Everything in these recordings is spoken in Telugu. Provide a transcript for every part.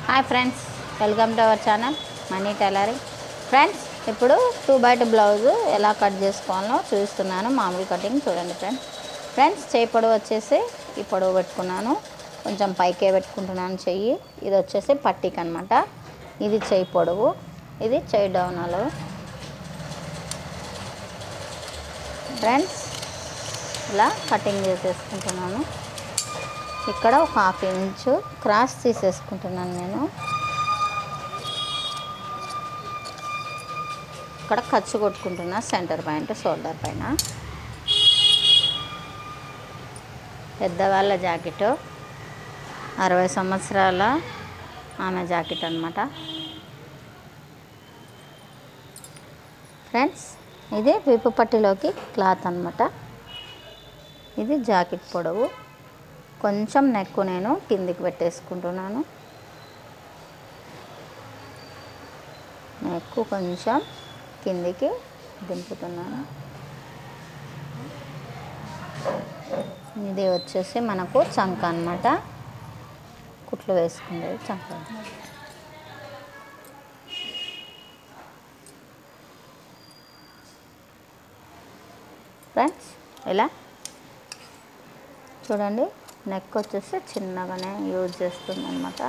hi friends welcome to our channel money tailoring friends ఇప్పుడు టూ బయట బ్లౌజ్ ఎలా కట్ చేసుకోవాలో చూస్తున్నాను మామూలు కటింగ్ చూడండి ఫ్రెండ్స్ ఫ్రెండ్స్ చేయి పొడవు వచ్చేసి ఈ పొడవు పెట్టుకున్నాను కొంచెం పైకే పెట్టుకుంటున్నాను చెయ్యి ఇది వచ్చేసి పట్టీకి అనమాట ఇది చేయి పొడవు ఇది చేయి డౌన్ అలో ఫ్రెండ్స్ ఇలా కటింగ్ చేసేసుకుంటున్నాను ఇక్కడ ఒక హాఫ్ ఇంచు క్రాస్ తీసేసుకుంటున్నాను నేను ఇక్కడ ఖర్చు కొట్టుకుంటున్నా సెంటర్ పాయింట్ షోల్డర్ పైన పెద్దవాళ్ళ జాకెట్ అరవై సంవత్సరాల ఆమె జాకెట్ అనమాట ఫ్రెండ్స్ ఇది వీపు పట్టిలోకి క్లాత్ అనమాట ఇది జాకెట్ పొడవు కొంచెం నెక్కు నేను కిందికి పెట్టేసుకుంటున్నాను నెక్కు కొంచెం కిందికి దింపుతున్నాను ఇది వచ్చేసి మనకు చంక అనమాట కుట్లు వేసుకునేది చంక ఫ్రెండ్స్ ఇలా చూడండి నెక్ వచ్చేసి చిన్నగానే యూజ్ చేస్తుంది అనమాట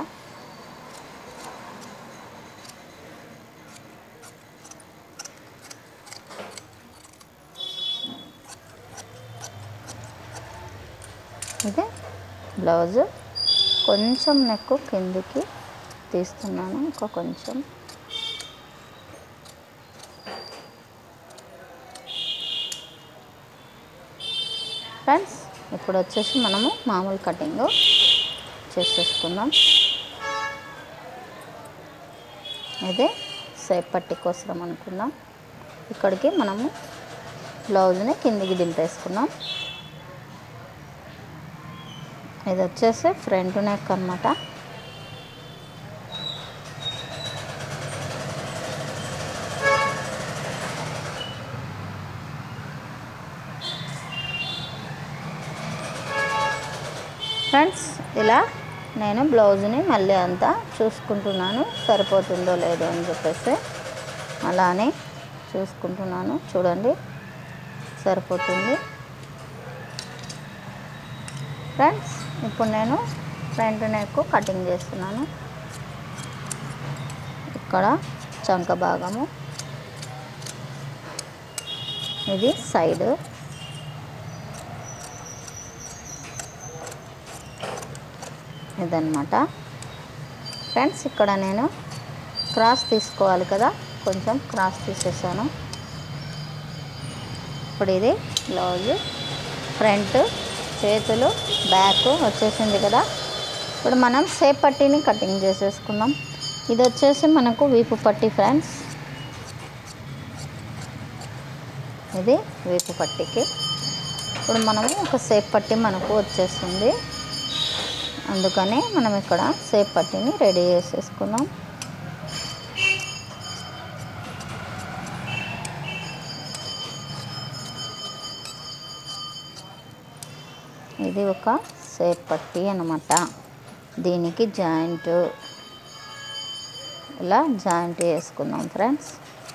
ఇది బ్లౌజ్ కొంచెం నెక్ కిందికి తీస్తున్నాను ఇంకా కొంచెం ఫ్రెండ్స్ ఇప్పుడు వచ్చేసి మనము మామూలు కటింగ్ చేసేసుకుందాం ఇదే సేప్ పట్టి కోసం అనుకుందాం ఇక్కడికి మనము బ్లౌజ్ని కిందికి దింపేసుకున్నాం ఇది వచ్చేసి ఫ్రంట్ నెక్ అనమాట ఫ్రెండ్స్ ఇలా నేను బ్లౌజ్ని మళ్ళీ అంతా చూసుకుంటున్నాను సరిపోతుందో లేదో అని చెప్పేసి అలానే చూసుకుంటున్నాను చూడండి సరిపోతుంది ఫ్రెండ్స్ ఇప్పుడు నేను ఫ్రంట్ నెక్ కటింగ్ చేస్తున్నాను ఇక్కడ చంక భాగము ఇది సైడ్ ఇదన్నమాట ఫ్రెండ్స్ ఇక్కడ నేను క్రాస్ తీసుకోవాలి కదా కొంచెం క్రాస్ తీసేసాను ఇప్పుడు ఇది బ్లౌజ్ ఫ్రంట్ చేతులు బ్యాక్ వచ్చేసింది కదా ఇప్పుడు మనం సేప్ పట్టీని కటింగ్ చేసేసుకుందాం ఇది వచ్చేసి మనకు వీపు పట్టి ఫ్రెండ్స్ ఇది వీపు పట్టికి ఇప్పుడు మనము ఒక సేప్ పట్టి మనకు వచ్చేస్తుంది అందుకని మనం ఇక్కడ సేప్ పట్టీని రెడీ చేసేసుకుందాం ఇది ఒక సేప్ పట్టి అనమాట దీనికి జాయింట్ ఇలా జాయింట్ వేసుకుందాం ఫ్రెండ్స్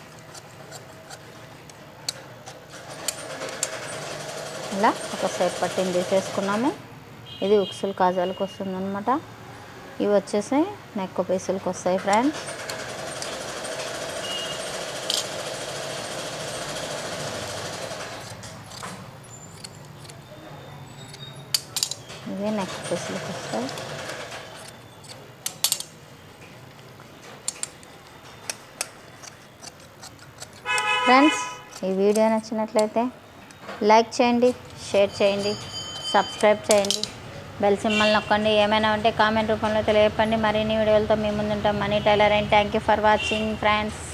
ఇలా ఒక సేప్ పట్టిని తీసేసుకున్నాము ఇది ఉక్సులు కాజాలకు వస్తుంది అనమాట ఇవి వచ్చేసి నెక్ పీసులకు వస్తాయి ఫ్రెండ్స్ ఇవి నెక్ పీసులకు వస్తాయి ఫ్రెండ్స్ ఈ వీడియో నచ్చినట్లయితే లైక్ చేయండి షేర్ చేయండి సబ్స్క్రైబ్ చేయండి బెల్ సింబల్ నొక్కండి ఏమైనా ఉంటే కామెంట్ రూపంలో తెలియపండి మరిన్ని వీడియోలతో మీ ముందుంటాం money tailor and thank you for watching friends